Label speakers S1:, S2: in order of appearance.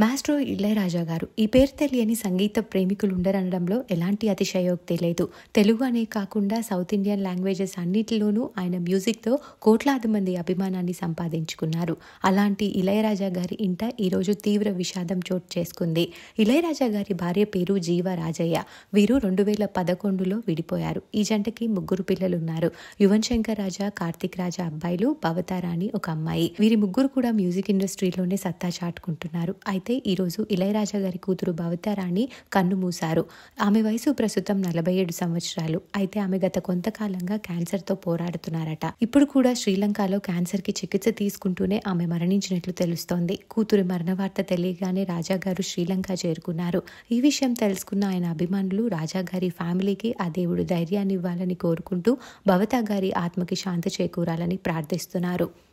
S1: maestro Ilaiyaraaja గారు ఈ పేరు తెలియని సంగీత ప్రేమికులు ఉండరనడంలో ఎలాంటి అతిశయోక్తి లేదు తెలుగు అనే కాకుండా సౌత్ ఇండియన్ లాంగ్వేజెస్ అన్నిటిలోనూ ఆయన మ్యూజిక్తో కోట్లాది మంది అభిమానాన్ని సంపాదించుకున్నారు అలాంటి ఇళయరాజా గారి ఇంట ఈరోజు తీవ్ర విషాదం చోటు చేసుకుంది ఇళయరాజా గారి భార్య పేరు జీవ రాజయ్య వీరు రెండు వేల పదకొండులో విడిపోయారు ఈ జంటకి ముగ్గురు పిల్లలున్నారు యువన్ శంకర్ రాజా కార్తిక్ రాజా అబ్బాయిలు భవతారాణి ఒక అమ్మాయి వీరి ముగ్గురు కూడా మ్యూజిక్ ఇండస్ట్రీలోనే సత్తా చాటుకుంటున్నారు అయితే ఈరోజు ఇళయరాజా గారి కూతురు భవతారాణి కన్ను మూశారు ఆమె వయసు ప్రస్తుతం నలభై ఏడు సంవత్సరాలు అయితే ఆమె గత కొంతకాలంగా క్యాన్సర్తో పోరాడుతున్నారట ఇప్పుడు కూడా శ్రీలంకలో క్యాన్సర్కి చికిత్స తీసుకుంటూనే ఆమె మరణించినట్లు తెలుస్తోంది కూతురి మరణ వార్త తెలియగానే రాజా గారు శ్రీలంక చేరుకున్నారు ఈ విషయం తెలుసుకున్న ఆయన అభిమానులు రాజా గారి ఫ్యామిలీకి ఆ దేవుడు ధైర్యాన్ని ఇవ్వాలని కోరుకుంటూ భవతా గారి ఆత్మకి శాంతి చేకూరాలని ప్రార్థిస్తున్నారు